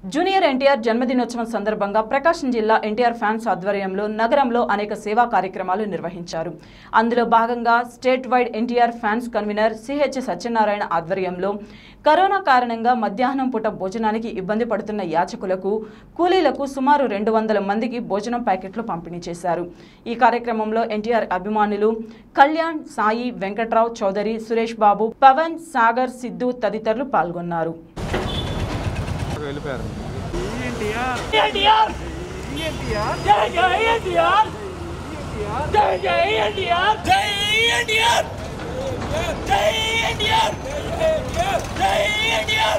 Junior NTR జన్మదినోత్సవం సందర్భంగా ప్రకాశం జిల్లా ఎన్టీఆర్ ఫ్యాన్స్ ఆధ్వర్యంలో నగరంలో అనేక సేవా కార్యక్రమాలు నిర్వహించారు అందులో భాగంగా state wide NTR fans convener CH Satyanarayana ఆధ్వర్యంలో కరోనా కారణంగా మధ్యాహ్నం పూట భోజనానికి ఇబ్బంది పడుతున్న యాచకులకు కూలీలకు సుమారు రెండు వందల మందికి భోజనం ప్యాకెట్లు పంపిణీ చేశారు ఈ కార్యక్రమంలో ఎన్టీఆర్ అభిమానులు కళ్యాణ్ సాయి వెంకట్రావు చౌదరి సురేష్ బాబు పవన్ సాగర్ సిద్ధు తదితరులు పాల్గొన్నారు వెళ్ళిపోయారు ఎన్టీఆర్ జై జై ఎన్టీఆర్ జై జై ఎన్టీఆర్ జై ఎన్టీఆర్ జై ఎన్టీఆర్ జై ఎన్టీఆర్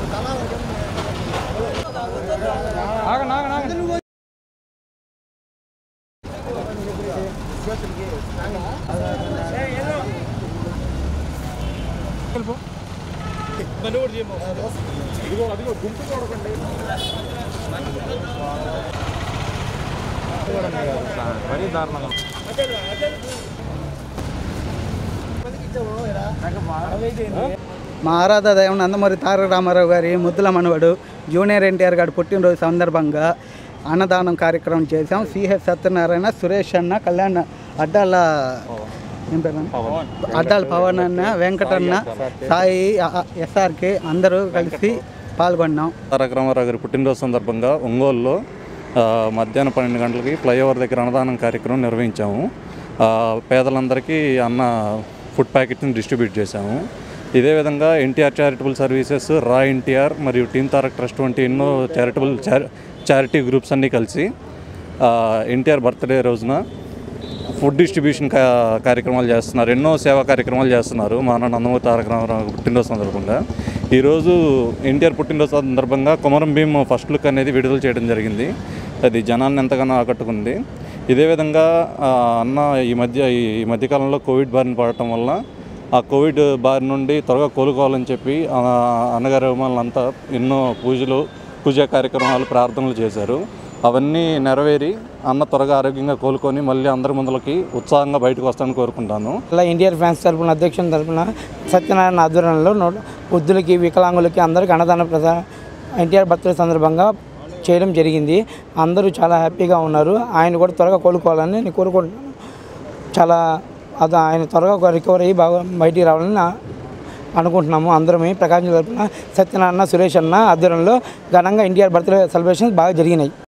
ఆగండి ఆగండి ఆగండి వెళ్ళిపో ఇదిగో అదిగో గుంపు చూడకండి మరీ దారుణంగా మా ఆరాధ దైవం నందమూరి తారక రామారావు గారి ముద్దుల మనవడు జూనియర్ ఎన్టీఆర్ గారి పుట్టినరోజు సందర్భంగా అన్నదానం కార్యక్రమం చేశాం సిహెచ్ సత్యనారాయణ సురేష్ అన్న కళ్యాణ్ అడ్డాల ఏం పేరు అన్న? అడ్డాల పవన్ అన్న వెంకటన్న సాయి ఎస్ఆర్కే అందరూ కలిసి పాల్గొన్నాం తారక రామారావు గారి పుట్టినరోజు సందర్భంగా ఒంగోలులో ఆ, మధ్యాహ్నం పన్నెండు గంటలకి ఫ్లైఓవర్ దగ్గర అన్నదానం కార్యక్రమం నిర్వహించాము ఆ, పేదలందరికీ అన్న ఫుడ్ ప్యాకెట్ని డిస్ట్రిబ్యూట్ చేశాము ఇదే విధంగా ఎన్టీఆర్ చారిటబుల్ సర్వీసెస్ రా ఎన్టీఆర్ మరియు టీమ్ తారక్ ట్రస్ట్ వంటి ఎన్నో చారిటబుల్ చారిటీ గ్రూప్స్ అన్నీ కలిసి ఎన్టీఆర్ బర్త్డే రోజున ఫుడ్ డిస్ట్రిబ్యూషన్ కా- కార్యక్రమాలు చేస్తున్నారు ఎన్నో సేవా కార్యక్రమాలు చేస్తున్నారు మా అన్న నందమూరి తారక రామారావు పుట్టినరోజు సందర్భంగా ఈరోజు ఎన్టీఆర్ పుట్టినరోజు సందర్భంగా కొమరం భీమ్ ఫస్ట్ లుక్ అనేది విడుదల చేయడం జరిగింది అది జనాన్ని ఎంతగానో ఆకట్టుకుంది ఇదే విధంగా ఆ, అన్న ఈ మధ్య ఈ మధ్యకాలంలో కోవిడ్ బారిన పడటం వల్ల ఆ కోవిడ్ బారి నుండి త్వరగా కోలుకోవాలని చెప్పి ఆ, అన్నగారి అభిమానులంతా ఎన్నో పూజలు పూజా కార్యక్రమాలు ప్రార్థనలు చేశారు అవన్నీ నెరవేరి అన్న త్వరగా ఆరోగ్యంగా కోలుకొని మళ్ళీ అందరి ముందులకి ఉత్సాహంగా బయటకు వస్తానని కోరుకుంటాను ఇలా ఎన్టీఆర్ ఫ్యాన్స్ తరపున అధ్యక్షుని తరపున సత్యనారాయణ ఆధ్వర్యంలో నో వృద్ధులకి వికలాంగులకి అందరికీ అన్నదాన ప్రదా ఎన్టీఆర్ బర్త్డే సందర్భంగా చేయడం జరిగింది అందరూ చాలా హ్యాపీగా ఉన్నారు ఆయన కూడా త్వరగా కోలుకోవాలని నేను కోరుకుంటున్నాను చాలా అది ఆయన త్వరగా రికవర్ అయ్యి బాగా బయటికి రావాలని నా- అనుకుంటున్నాము అందరమే ప్రకాశం తరపున సత్యనారాయణ సురేష్ అన్న ఆధ్వర్యంలో ఘనంగా ఎన్టీఆర్ బర్త్డే సెలబ్రేషన్స్ బాగా జరిగినాయి